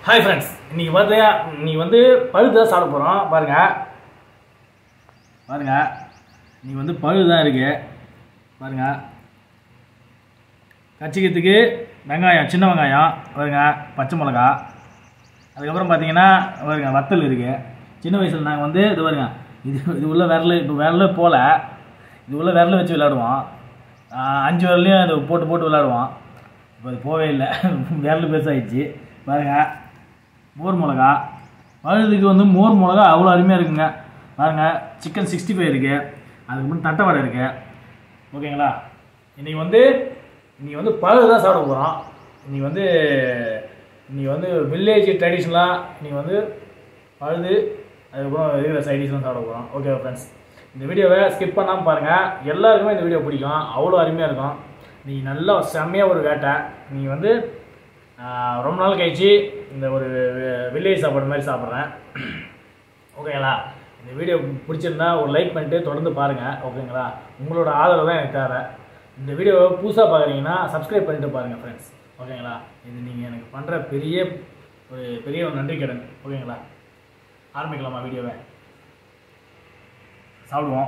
hi friends இன்னைக்கு பார்த்தியா இன்னைக்கு வந்து பழுது தான் சாப்பிட போகிறோம் பாருங்க பாருங்க இன்னைக்கு வந்து பழுது தான் இருக்கு பாருங்க கச்சிக்கிறதுக்கு வெங்காயம் சின்ன வெங்காயம் பாருங்க பச்சை மிளகா அதுக்கப்புறம் பார்த்தீங்கன்னா பாருங்க வத்தல் இருக்கு சின்ன வயசில் நாங்கள் வந்து இது பாருங்க இது இது உள்ள விரல் இப்போ விரல போல இது உள்ள விரல வச்சு விளையாடுவோம் ஆஹ் அஞ்சு விரலையும் அது போட்டு போட்டு விளையாடுவோம் இப்போ அது போவே இல்லை விரல் பெருசாகிடுச்சு பாருங்க மோர் மிளகா பழுதுக்கு வந்து மோர் மிளகா அவ்வளோ அருமையாக இருக்குங்க பாருங்க சிக்கன் சிக்ஸ்டி ஃபைவ் இருக்குது அதுக்கப்புறம் தட்டை வடை இருக்குது ஓகேங்களா இன்னைக்கு வந்து இன்னைக்கு வந்து பழுது தான் சாப்பிட போகிறோம் இன்னைக்கு வந்து இன்னைக்கு வந்து வில்லேஜ் ட்ரெடிஷ்னலாக இன்னைக்கு வந்து பழுது அதுக்கப்புறம் இருக்கிற சைடிஷ்லாம் சாப்பிட போகிறோம் ஓகே ஃப்ரெண்ட்ஸ் இந்த வீடியோவை ஸ்கிப் பண்ணாமல் பாருங்கள் எல்லாருக்குமே இந்த வீடியோ பிடிக்கும் அவ்வளோ அருமையாக இருக்கும் நீ நல்லா செம்மையாக ஒரு வேட்டை நீ வந்து ஆஹ், ரொம்ப நாள் கழிச்சு இந்த ஒரு வில்லேஜ் சாப்பாடு மாதிரி சாப்பிட்றேன் ஓகேங்களா இந்த வீடியோ பிடிச்சிருந்தா ஒரு லைக் பண்ணிட்டு தொடர்ந்து பாருங்கள் ஓகேங்களா உங்களோட ஆதரவு தான் எனக்கு தேவை இந்த வீடியோவை புதுசாக பார்க்குறீங்கன்னா சப்ஸ்கிரைப் பண்ணிட்டு பாருங்கள் ஃப்ரெண்ட்ஸ் ஓகேங்களா இது நீங்கள் எனக்கு பண்ணுற பெரிய ஒரு பெரிய ஒரு நன்றி கடன் ஓகேங்களா ஆரம்பிக்கலாமா வீடியோவை சாப்பிடுவோம்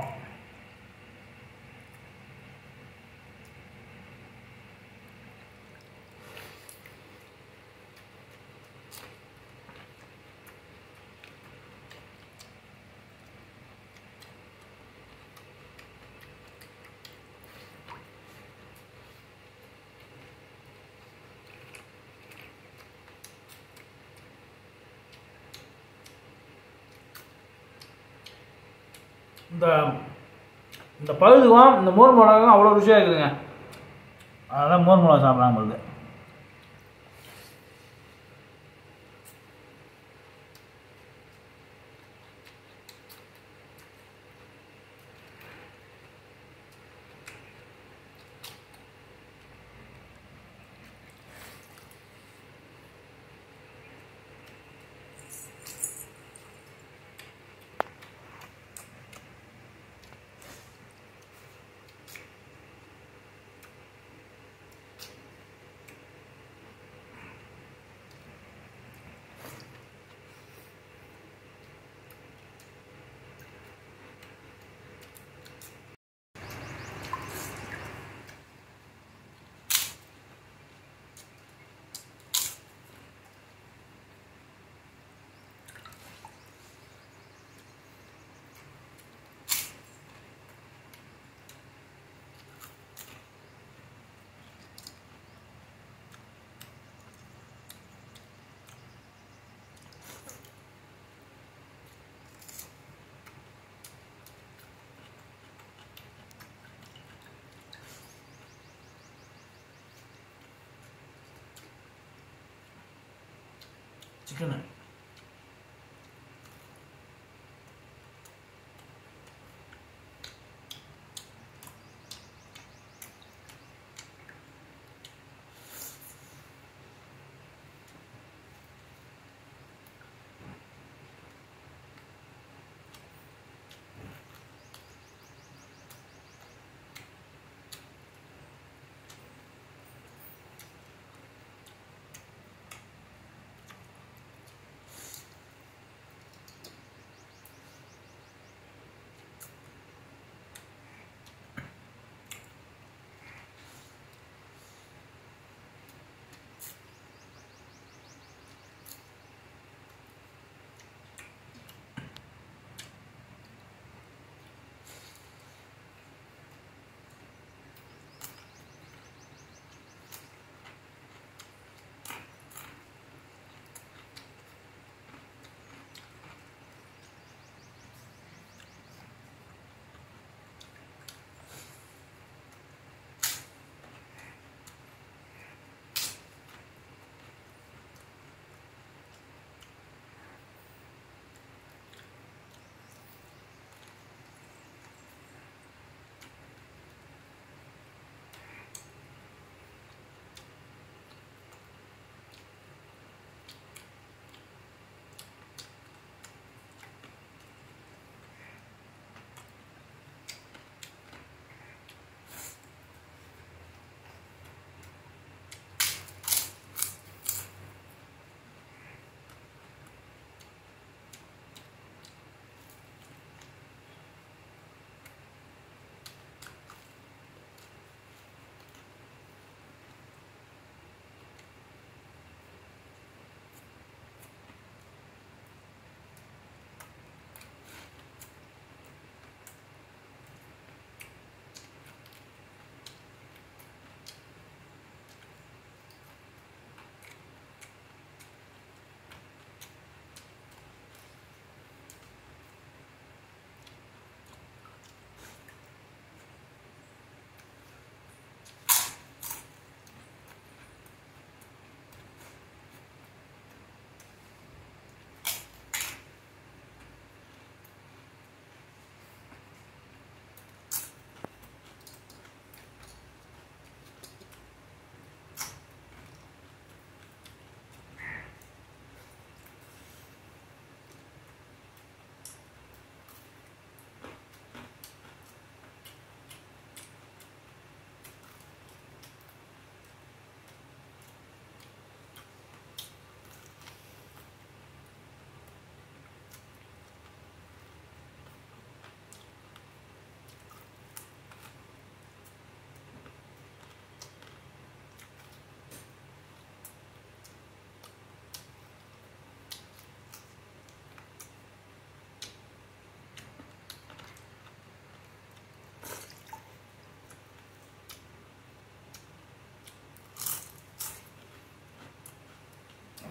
இந்த இந்த பழுதுக்கும் இந்த மோர் மிளகாவும் அவ்வளோ ருசியாக இருக்குதுங்க அதான் மோர் மிளகா சாப்பிட்றாங்க பொழுது சிக்கனு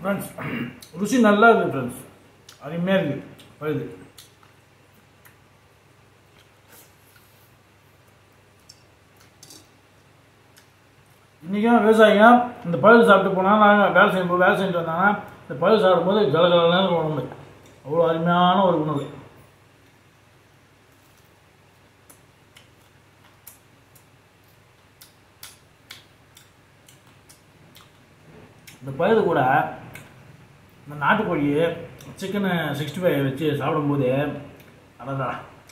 ஃப்ரெண்ட்ஸ் ருசி நல்லா இருக்குது ஃப்ரெண்ட்ஸ் அருமையாக இருக்குது பழுது இன்றைக்கும் விவசாயிங்க இந்த பழுது சாப்பிட்டு போனால் நாங்கள் வேலை செய்யும்போது வேலை செஞ்சுட்டு வந்தாங்கன்னா இந்த பழுது சாப்பிடும்போது ஜலகலன்னு இருக்கும் உணவு அவ்வளோ அருமையான ஒரு உணவு இந்த பழுது கூட இந்த நாட்டுக்கோழி சிக்கனு சிக்ஸ்டி ஃபைவ் வச்சு சாப்பிடும்போது அடடா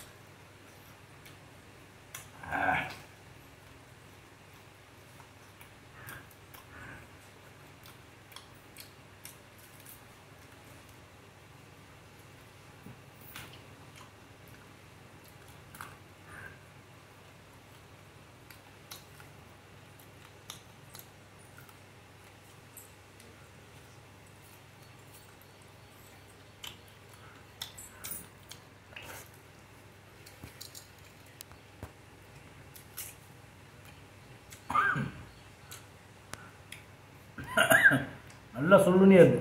நல்லா சொல்லுனே இருக்கு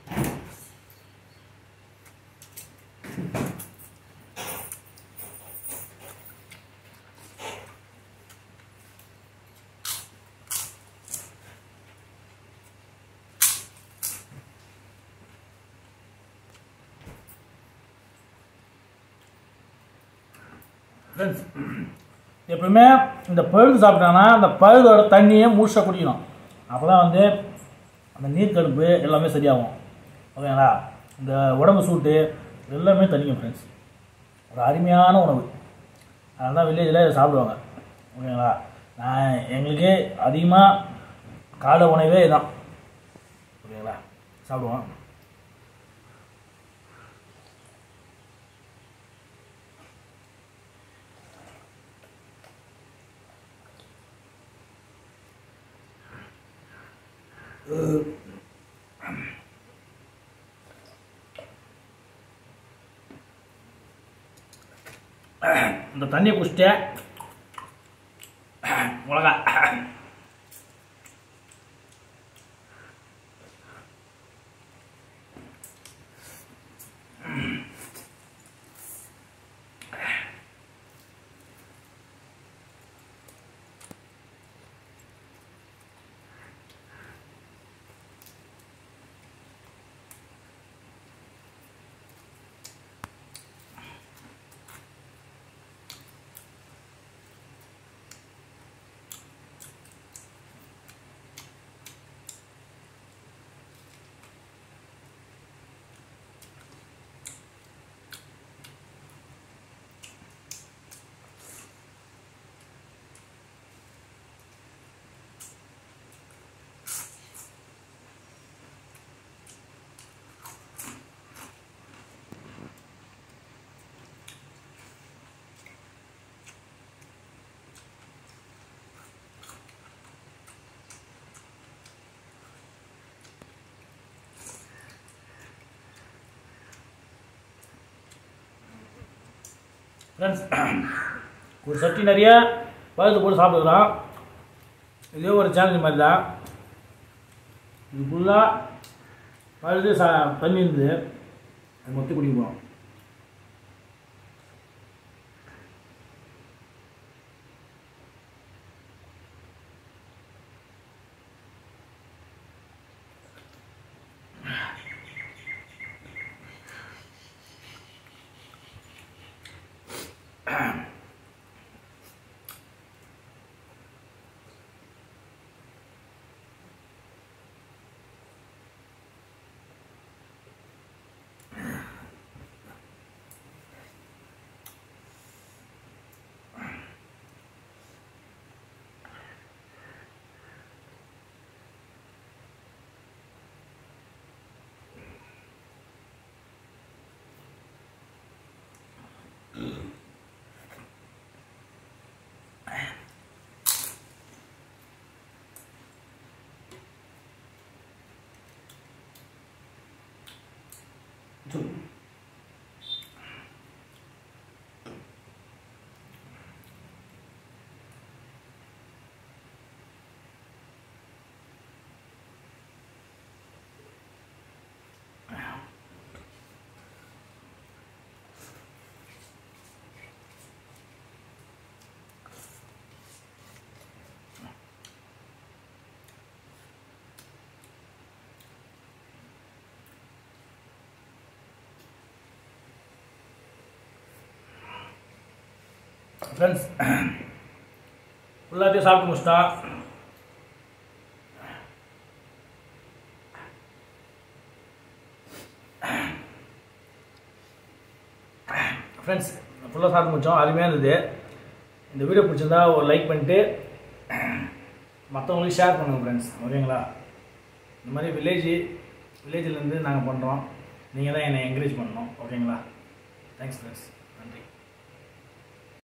ஃப்ரெண்ட்ஸ் எப்பவுமே இந்த பழுது சாப்பிட்டாங்கன்னா அந்த பழுதோட தண்ணியை முழுசாக குடிக்கணும் அப்போ தான் வந்து அந்த நீர்க்கடுப்பு எல்லாமே சரியாகும் ஓகேங்களா இந்த உடம்பு சூட்டு எல்லாமே தண்ணிக்கும் ஃப்ரெண்ட்ஸ் ஒரு அருமையான உணவு அதனால தான் வில்லேஜில் சாப்பிடுவாங்க ஓகேங்களா நான் எங்களுக்கு அதிகமாக காலை உணவே இதுதான் ஓகேங்களா சாப்பிடுவோம் இந்த தண்ணியை குடிச்சிட்டு மிளகா ஃப்ரெண்ட்ஸ் ஒரு சட்டி நிறைய பழுத்து போட்டு சாப்பிட்டுக்கலாம் இதே ஒரு சேலஞ்ச் மாதிரி தான் இது ஃபுல்லாக பழுது சா தண்ணி இருந்தது அது மொத்தம் குடிக்க போகிறோம் ஃப்ரெண்ட்ஸ் ஃபுல்லாத்தையும் சாப்பிட்டு முடிச்சிட்டோம் ஃப்ரெண்ட்ஸ் ஃபுல்லாக சாப்பிட்டு முடிச்சோம் அருமையாக இருந்தது இந்த வீடியோ பிடிச்சிருந்தா ஒரு லைக் பண்ணிட்டு மற்றவங்களுக்கு ஷேர் பண்ணுங்கள் ஃப்ரெண்ட்ஸ் ஓகேங்களா இந்த மாதிரி வில்லேஜ் வில்லேஜ்லேருந்து நாங்கள் பண்ணுறோம் நீங்கள் தான் என்னை என்கரேஜ் பண்ணணும் ஓகேங்களா தேங்க்ஸ் ஃப்ரெண்ட்ஸ் நன்றி